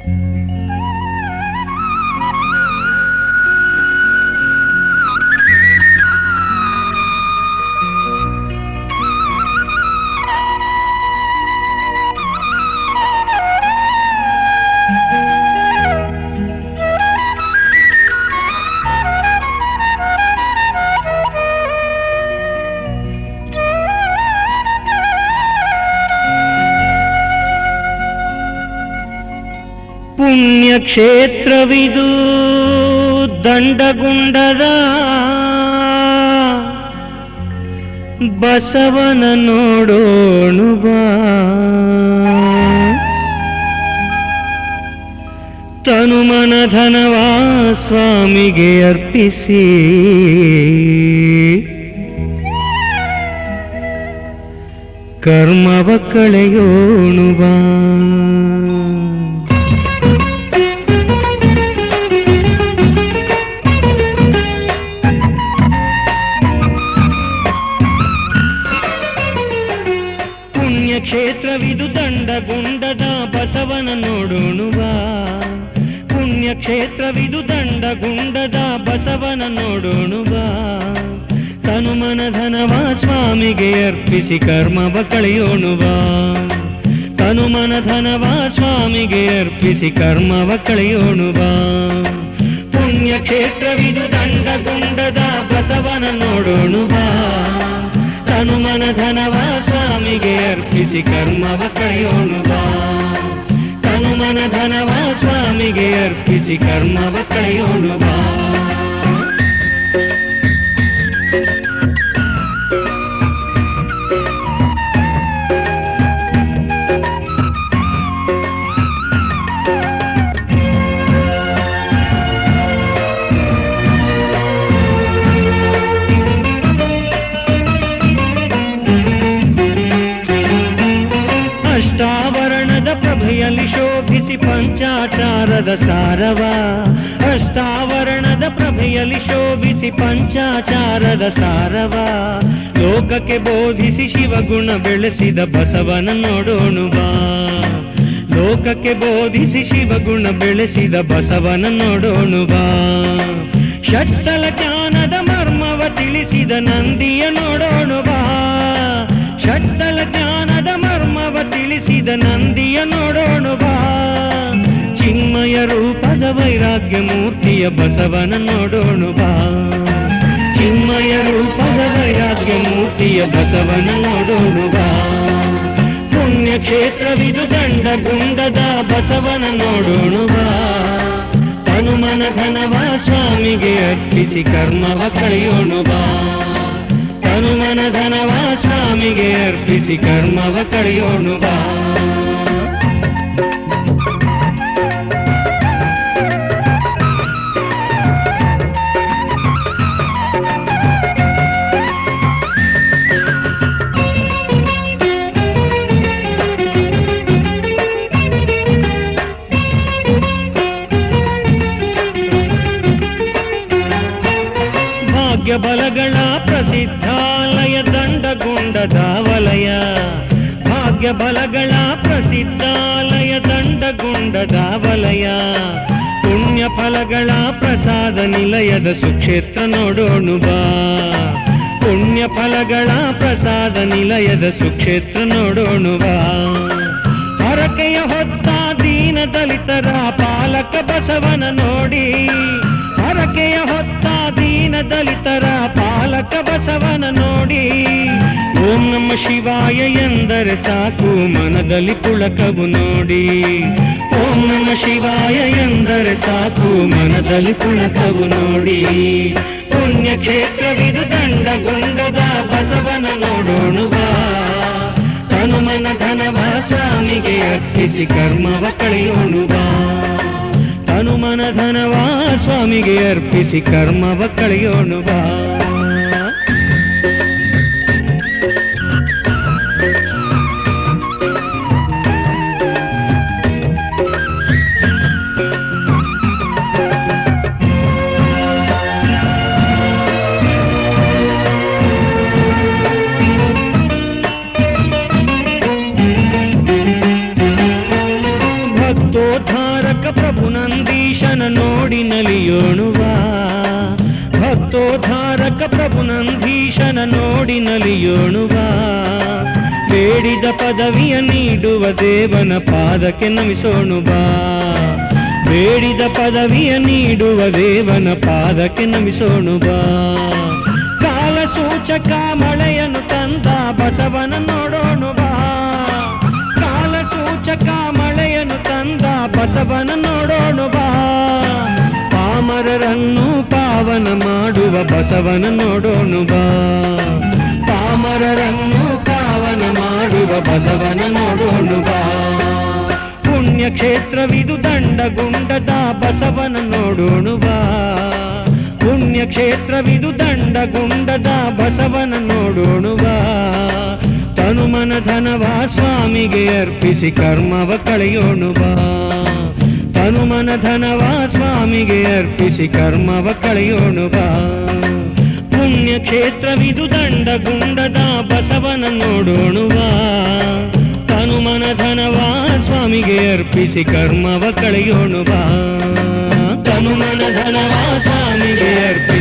ಪುಣ್ಯಕ್ಷೇತ್ರವಿದು ದಂಡಗುಂಡದ ಬಸವನ ನೋಡೋಣು ಬಾ ತನುಮನ ಧನವಾ ಸ್ವಾಮಿಗೆ ಅರ್ಪಿಸಿ ಕರ್ಮವ ಕಳೆಯೋಣು ಬಾ ಪುಣ್ಯಕ್ಷೇತ್ರವಿದು ದಂಡಗುಂಡದ ಬಸವನ ನೋಡೋಣು ಬಾ ಪುಣ್ಯಕ್ಷೇತ್ರವಿದು ದಂಡಗುಂಡದ ಬಸವನ ನೋಡೋಣು ಬಾ ತನುಮನ ಧನವ ಸ್ವಾಮಿಗೆ ಅರ್ಪಿಸಿ ಕರ್ಮವ ಕಳೆಯೋಣು ಬಾ ತನುಮನ ಧನವ ಸ್ವಾಮಿಗೆ ಅರ್ಪಿಸಿ ಕರ್ಮವ ಕಳೆಯೋಣು ಬಾ ಪುಣ್ಯಕ್ಷೇತ್ರವಿದು ದಂಡಗುಂಡದ ಬಸವನ ನೋಡೋಣು ಬಾ ತನುಮನ ಧನವ ಸ್ವಾಮಿಗೆ ಅರ್ಪಿಸಿ ಕರ್ಮವ ಕಳೆಯೋಣು ಬಾ ತನುಮನ ಧನವ ಸ್ವಾಮಿಗೆ ಅರ್ಪಿಸಿ ಕರ್ಮವ ಕಳೆಯೋಣು ಬಾ ಅಷ್ಟಾವರಣದ ಪ್ರಭೆಯಲ್ಲಿ ಶೋಭಿಸಿ ಪಂಚಾಚಾರದ ಸಾರವ ಅಷ್ಟಾವರಣದ ಪ್ರಭೆಯಲ್ಲಿ ಶೋಭಿಸಿ ಪಂಚಾಚಾರದ ಸಾರವ ಲೋಕಕ್ಕೆ ಬೋಧಿಸಿ ಶಿವಗುಣ ಬೆಳೆಸಿದ ಬಸವನ ನೋಡೋಣು ಬಾ ಲೋಕಕ್ಕೆ ಬೋಧಿಸಿ ಶಿವಗುಣ ಬೆಳೆಸಿದ ಬಸವನ ನೋಡೋಣು ಬಾ ಷಟ್ಸ್ಥಲ ಜ್ಞಾನದ ಮರ್ಮವ ತಿಳಿಸಿದ ನಂದಿಯ ನೋಡೋಣು ಬಾ ಷಟ್ಸ್ಥಲ ಜ್ಞಾನದ ಮರ್ಮವ ತಿಳಿಸಿದ ನಂದಿಯ ನೋಡೋಣು ಬಾ ಚಿನ್ಮಯ ರೂಪದ ವೈರಾಗ್ಯ ಮೂರ್ತಿಯ ಬಸವನ ನೋಡೋಣು ಬಾ ಚಿನ್ಮಯ ರೂಪದ ವೈರಾಗ್ಯ ಮೂರ್ತಿಯ ಬಸವನ ನೋಡೋಣು ಬಾ ಪುಣ್ಯಕ್ಷೇತ್ರವಿದು ದಂಡ ಗುಂಡದ ಬಸವನ ನೋಡೋಣು ಬಾ ತನುಮನ ಧನವ ಸ್ವಾಮಿಗೆ ಅರ್ಪಿಸಿ ಕರ್ಮವ ಕಳೆಯೋಣು ಬಾ ತನುಮನ ಧನವ ಸ್ವಾಮಿಗೆ ಅರ್ಪಿಸಿ ಕರ್ಮವ ಕಳೆಯೋಣು ಬಾ ಭಾಗ್ಯ ಬಲಗಳ ಪ್ರಸಿದ್ಧಾಲಯ ದಂಡಗುಂಡದ ವಲಯ ಭಾಗ್ಯ ಬಲಗಳ ಪ್ರಸಿದ್ಧಾಲಯ ದಂಡಗುಂಡದ ವಲಯ ಪುಣ್ಯ ಫಲಗಳ ಪ್ರಸಾದ ನಿಲಯದ ಸುಕ್ಷೇತ್ರ ನೋಡೋಣು ಬಾ ಪುಣ್ಯ ಫಲಗಳ ಪ್ರಸಾದ ನಿಲಯದ ಸುಕ್ಷೇತ್ರ ನೋಡೋಣು ಬಾ ಹರಕೆಯ ಹೊತ್ತ ದೀನ ದಲಿತರ ಪಾಲಕ ಬಸವನ ನೋಡಿ ಹರಕೆಯ ಹೊತ್ತ ದೀನ ದಲಿತರ ಪಾಲಕ ಬಸವನ ನೋಡಿ ಓಂ ನಮ ಶಿವಾಯ ಎಂದರೆ ಸಾಕು ಮನದಲ್ಲಿ ಪುಳಕವು ನೋಡಿ ಓಂ ನಮ ಶಿವಾಯ ಎಂದರೆ ಸಾಕು ಮನದಲ್ಲಿ ಪುಳಕವು ನೋಡಿ ಪುಣ್ಯಕ್ಷೇತ್ರವಿದು ದಂಡಗುಂಡದ ಬಸವನ ನೋಡೋಣು ಬಾ ಹನುಮನ ಧನವ ಸ್ವಾಮಿಗೆ ಅರ್ಪಿಸಿ ಕರ್ಮವ ಕಳೆಯೋಣು ಬಾ ಹನುಮನ ಧನವ ಸ್ವಾಮಿಗೆ ಅರ್ಪಿಸಿ ಕರ್ಮವ ಕಳೆಯೋಣು ಬಾ ಭಕ್ತೋ ಭಕ್ತೋದ್ಧಾರಕ ಪ್ರಭು ನಂದೀಶನ ನೋಡಿ ನಲಿಯೋಣುವ ಭಕ್ತೋದ್ಧಾರಕ ಪ್ರಭು ನಂದೀಶನ ನೋಡಿ ನಲಿಯೋಣುವ ಬೇಡಿದ ಪದವಿಯ ನೀಡುವ ದೇವನ ಪಾದಕ್ಕೆ ನಮಿಸೋಣು ಬಾ ಬೇಡಿದ ಪದವಿಯ ನೀಡುವ ದೇವನ ಪಾದಕ್ಕೆ ನಮಿಸೋಣು ಬಾ ಕಾಲ ಸೂಚಕ ಮಳೆಯನ್ನು ತಂದ ಬಸವನ ನೋಡೋಣು ಬಾ ಕಾಲ ಸೂಚಕ ಮಳೆಯನ್ನು ತಂದ ಬಸವನ ನೋಡೋಣು ಬಾ ಪಾಮರರನ್ನು ಪಾವನ ಮಾಡುವ ಬಸವನ ನೋಡೋಣು ಬಾ ಪಾಮರರನ್ನು ಪಾವನ ಮಾಡುವ ಬಸವನ ನೋಡೋಣು ಬಾ ಪುಣ್ಯ ಕ್ಷೇತ್ರವಿದು ದಂಡಗುಂಡದ ಬಸವನ ನೋಡೋಣು ಬಾ ಪುಣ್ಯ ಕ್ಷೇತ್ರವಿದು ದಂಡಗುಂಡದ ಬಸವನ ನೋಡೋಣು ಬಾ ತನುಮನ ಧನವ ಸ್ವಾಮಿಗೆ ಅರ್ಪಿಸಿ ಕರ್ಮವ ಕಳೆಯೋಣು ಬಾ ತನುಮನ ಧನವ ಸ್ವಾಮಿಗೆ ಅರ್ಪಿಸಿ ಕರ್ಮವ ಕಳೆಯೋಣು ಬಾ ಪುಣ್ಯ ಕ್ಷೇತ್ರವಿದು ದಂಡಗುಂಡದ ಬಸವನ ನೋಡೋಣುವ ತನುಮನ ಧನವ ಸ್ವಾಮಿಗೆ ಅರ್ಪಿಸಿ ಕರ್ಮವ ಕಳೆಯೋಣುವ ತನುಮನ ಧನವ ಸ್ವಾಮಿಗೆ ಅರ್ಪಿಸಿ